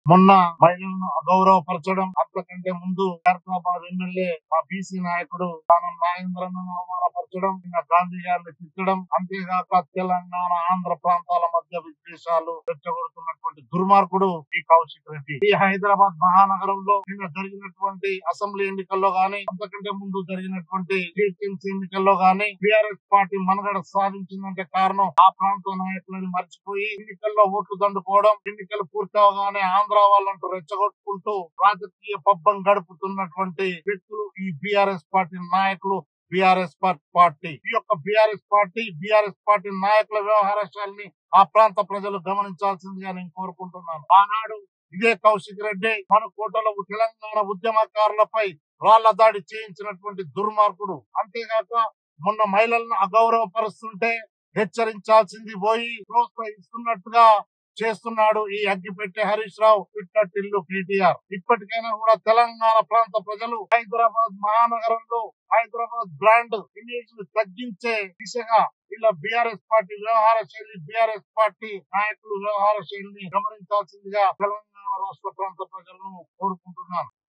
మొన్న మహిళలను అగౌరవపరచడం అంతకంటే ముందు ఖైరతాబాద్ ఎమ్మెల్యే మా బీసీ నాయకుడు తాను నాగేంద్రను అవమానపరచడం ఇంకా గాంధీ గారిని తిట్టడం అంతేగాక తెలంగాణ ఆంధ్ర ప్రాంతాల మధ్య విద్వేషాలు రెచ్చగొడుతున్నటువంటి దుర్మార్గుడు ఈ కౌశిక్ రెడ్డి ఈ హైదరాబాద్ మహానగరంలో నిన్న జరిగినటువంటి అసెంబ్లీ ఎన్నికల్లో గాని అంతకంటే ముందు జరిగినటువంటి జిహెచ్ఎంసీ ఎన్నికల్లో గాని టిఆర్ఎస్ పార్టీ మనుగడ సాధించిందంటే కారణం ఆ ప్రాంత నాయకులను మర్చిపోయి ఎన్నికల్లో ఓట్లు దండుకోవడం ఎన్నికలు పూర్తి అవగానే ఆంధ్ర వాళ్ళంటూ రెచ్చగొట్టుకుంటూ రాజకీయ పబ్బం గడుపుతున్నటువంటి వ్యక్తులు ఈ బీఆర్ఎస్ పార్టీ నాయకులు బీఆర్ఎస్ పార్టీ ఈ యొక్క బీఆర్ఎస్ పార్టీ బీఆర్ఎస్ పార్టీ నాయకుల వ్యవహార శైలిని ఆ ప్రాంత ప్రజలు గమనించాల్సిందిగా నేను కోరుకుంటున్నాను ఆనాడు ఇదే కౌశిక్ రెడ్డి మన కోటలో తెలంగాణ ఉద్యమకారులపై రాళ్ల దాడి చేయించినటువంటి దుర్మార్గుడు అంతేగాక మొన్న మహిళలను అగౌరవపరుస్తుంటే హెచ్చరించాల్సింది పోయి ప్రోత్సహిస్తున్నట్టుగా చేస్తున్నాడు ఈ అగ్గిపెట్టె హరీష్ రావు పిట్టటిల్లు కేటీఆర్ ఇప్పటికైనా కూడా తెలంగాణ ప్రాంత ప్రజలు హైదరాబాద్ మహానగరంలో హైదరాబాద్ బ్రాండ్ ఇమేజ్ ను తగ్గించే దిశగా ఇలా బీఆర్ఎస్ పార్టీ వ్యవహార శైలి బీఆర్ఎస్ పార్టీ నాయకులు వ్యవహార శైలిని గమనించాల్సిందిగా తెలంగాణ రాష్ట్ర ప్రాంత ప్రజలను కోరుకుంటున్నాను